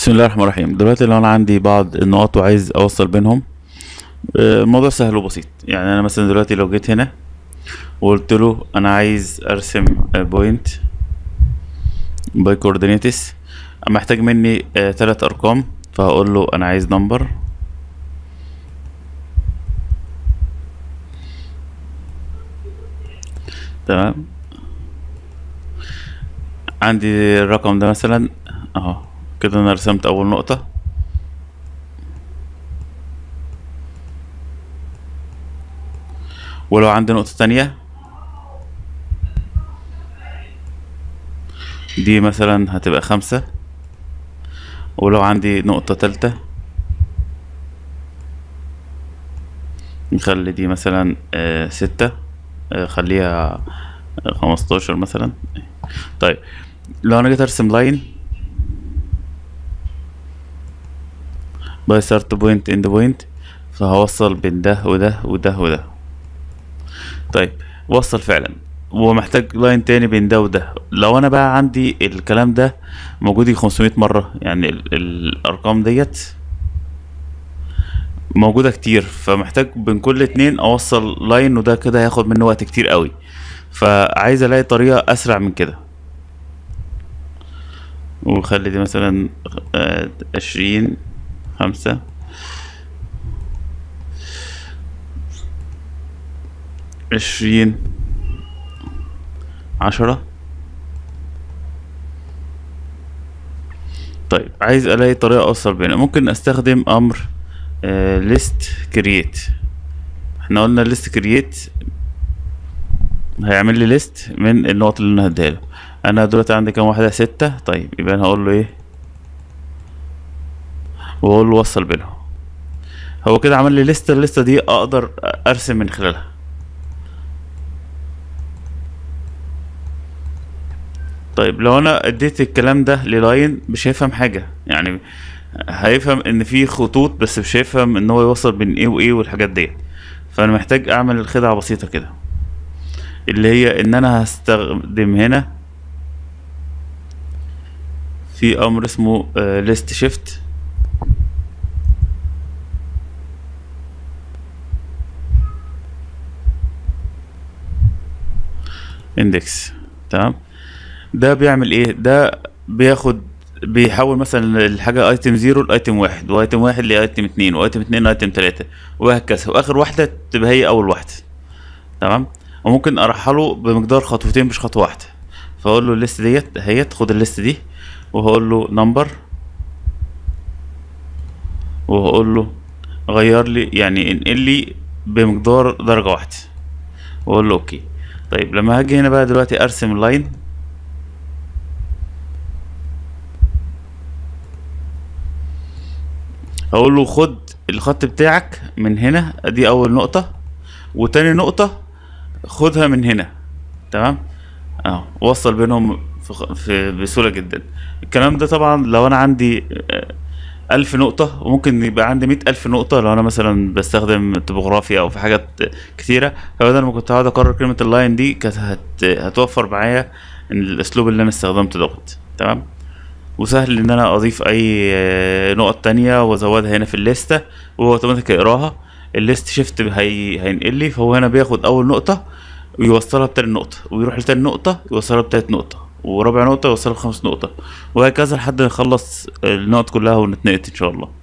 بسم الله الرحمن الرحيم دلوقتي لو انا عندي بعض النقط وعايز اوصل بينهم آه، الموضوع سهل وبسيط يعني انا مثلا دلوقتي لو جيت هنا وقلت له انا عايز ارسم بوينت باي كوردينيتس محتاج مني آه، تلات ارقام فهقول له انا عايز نمبر تمام عندي الرقم ده مثلا اهو كده انا رسمت اول نقطة ولو عندي نقطة تانية دي مثلا هتبقى خمسة ولو عندي نقطة تالتة نخلي دي مثلا آه ستة آه خليها خمستاشر مثلا طيب لو انا جيت ارسم لاين باي ستارت بوينت اند بوينت فهوصل بين ده وده وده وده طيب وصل فعلا ومحتاج لاين تاني بين ده وده لو انا بقى عندي الكلام ده موجود يجي 500 مرة يعني ال- الارقام ديت موجودة كتير فمحتاج بين كل اتنين اوصل لاين وده كده هياخد منه وقت كتير قوي فعايز الاقي طريقة اسرع من كده وخلي دي مثلا آه، عشرين خمسة عشرين عشرة طيب عايز الاقي طريقة اوصل بينها ممكن استخدم امر ليست كرييت احنا قلنا ليست كرييت هيعمل لي ليست من النقط اللي انا هديها له انا دلوقتي عندي كام واحدة ستة طيب يبقى انا هقول له ايه واقول له وصل بينهم هو كده عمل لي لستة الليستة دي اقدر ارسم من خلالها طيب لو انا اديت الكلام ده للاين مش هيفهم حاجة يعني هيفهم ان في خطوط بس مش هيفهم ان هو يوصل بين ايه وايه والحاجات ديت فانا محتاج اعمل خدعة بسيطة كده اللي هي ان انا هستخدم هنا في امر اسمه ليست شيفت اندكس تمام ده بيعمل ايه ده بياخد بيحول مثلا الحاجة ايتم زيرو لايتم واحد وايتم واحد لايتم اتنين وايتم اتنين لايتم تلاتة وهكذا واخر واحدة تبقى هي اول واحدة تمام وممكن ارحله بمقدار خطوتين مش خطوة واحدة فاقول له الليست ديت اهيت خد الليست دي وهقول له نمبر وهقول له غير لي يعني انقل لي بمقدار درجة واحدة واقول له اوكي طيب لما هاجي هنا بقى دلوقتي ارسم اللاين هقول له خد الخط بتاعك من هنا دي اول نقطة وتاني نقطة خدها من هنا تمام اه وصل بينهم في, خ- في بسهولة جدا الكلام ده طبعا لو انا عندي آه، ألف نقطة وممكن يبقى عندي مئة ألف نقطة لو أنا مثلا بستخدم توبوغرافيا أو في حاجات كتيرة فبدل ما كنت هقعد أكرر كلمة اللاين دي كانت هت... هتوفر معايا إن الأسلوب اللي أنا استخدمته دوت تمام وسهل إن أنا أضيف أي آه، نقط تانية وأزودها هنا في الليستة وهو أوتوماتيك يقراها الليست شيفت هي... هينقل لي فهو هنا بياخد أول نقطة ويوصلها بتاني نقطة ويروح لتاني نقطة يوصلها بتالت نقطة ورابع نقطة يوصلها بخامس نقطة وهكذا لحد ما يخلص النقط كلها ونتنقل إن شاء الله